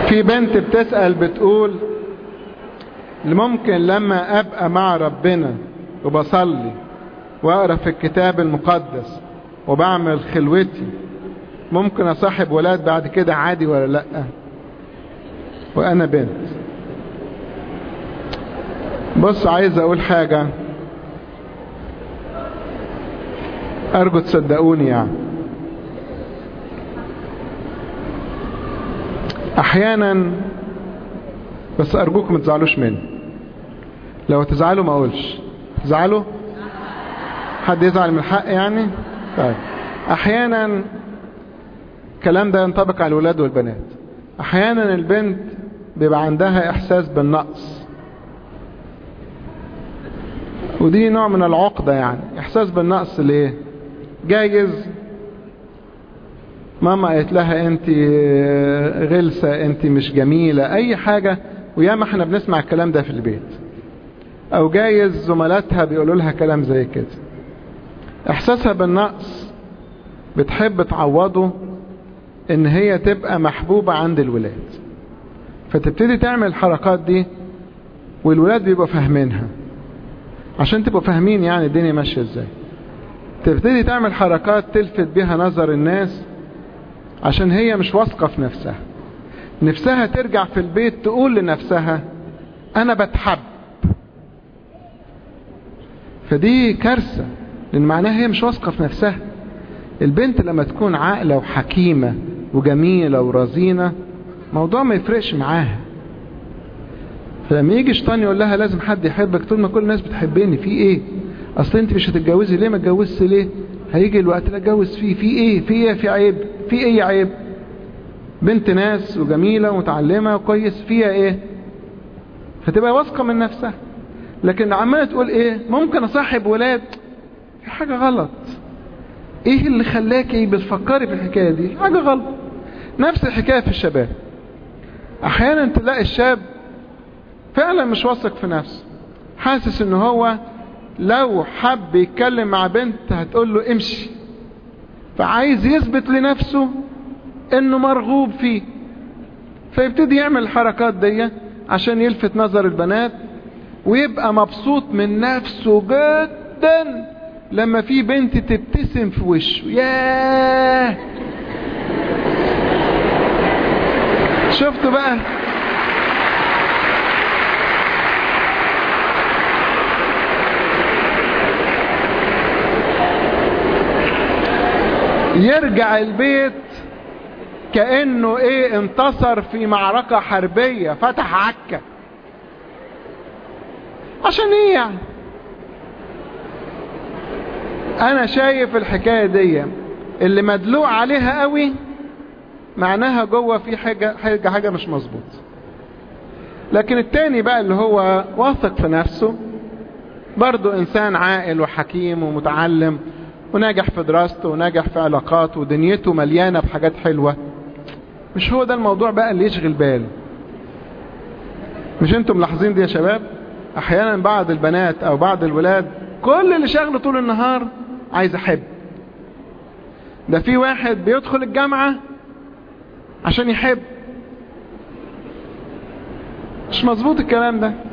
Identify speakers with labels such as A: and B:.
A: في بنت بتسأل بتقول ممكن لما ابقى مع ربنا وبصلي واقرا في الكتاب المقدس وبعمل خلوتي ممكن اصاحب ولاد بعد كده عادي ولا لا وانا بنت بص عايز اقول حاجة ارجو تصدقوني يعني احيانا بس ارجوكم ما تزعلوش مني لو تزعلوا ما اقولش تزعلوا حد يزعل من الحق يعني طيب احيانا الكلام ده ينطبق على الولاد والبنات احيانا البنت بيبقى عندها احساس بالنقص ودي نوع من العقدة يعني احساس بالنقص ليه جايز ماما قالت لها انت غلسة انت مش جميلة اي حاجة وياما احنا بنسمع الكلام ده في البيت او جايز زملاتها بيقولوا لها كلام زي كده احساسها بالنقص بتحب تعوضه ان هي تبقى محبوبة عند الولاد فتبتدي تعمل الحركات دي والولاد بيبقوا فاهمينها عشان تبقوا فاهمين يعني الدنيا ماشية ازاي تبتدي تعمل حركات تلفت بيها نظر الناس عشان هي مش واثقة في نفسها نفسها ترجع في البيت تقول لنفسها انا بتحب فدي كارثة لان معناها هي مش واثقة في نفسها البنت لما تكون عاقلة وحكيمة وجميلة ورزينة موضوع ما يفرقش معاها فلما يجي شيطان يقول لها لازم حد يحبك طول ما كل الناس بتحبني في ايه اصل انت مش هتتجوزي ليه ما اتجوزش ليه هيجي الوقت اللي اتجوز فيه في ايه في ايه في عيب في ايه عيب بنت ناس وجميلة ومتعلمة وكويس فيها ايه فتبقى واثقة من نفسها لكن عمالة تقول ايه ممكن اصاحب ولاد في حاجة غلط ايه اللي خلاكي بتفكري في الحكاية دي حاجة غلط نفس الحكاية في الشباب احيانا تلاقي الشاب فعلا مش واثق في نفسه حاسس ان هو لو حب يتكلم مع بنت هتقول له امشي فعايز يثبت لنفسه انه مرغوب فيه فيبتدي يعمل الحركات دي عشان يلفت نظر البنات ويبقى مبسوط من نفسه جدا لما في بنت تبتسم في وشه ياه شفتوا بقى يرجع البيت كأنه ايه انتصر في معركة حربية فتح عكا عشان ايه يعني انا شايف الحكاية دي اللي مدلوق عليها قوي معناها جوه في حاجة, حاجة, حاجة مش مظبوط لكن التاني بقى اللي هو واثق في نفسه برضو انسان عاقل وحكيم ومتعلم وناجح في دراسته وناجح في علاقاته ودنيته مليانة بحاجات حلوة مش هو ده الموضوع بقى اللي يشغل بال مش انتم ملاحظين دي يا شباب احيانا بعض البنات او بعض الولاد كل اللي شغله طول النهار عايز احب ده في واحد بيدخل الجامعة عشان يحب مش مظبوط الكلام ده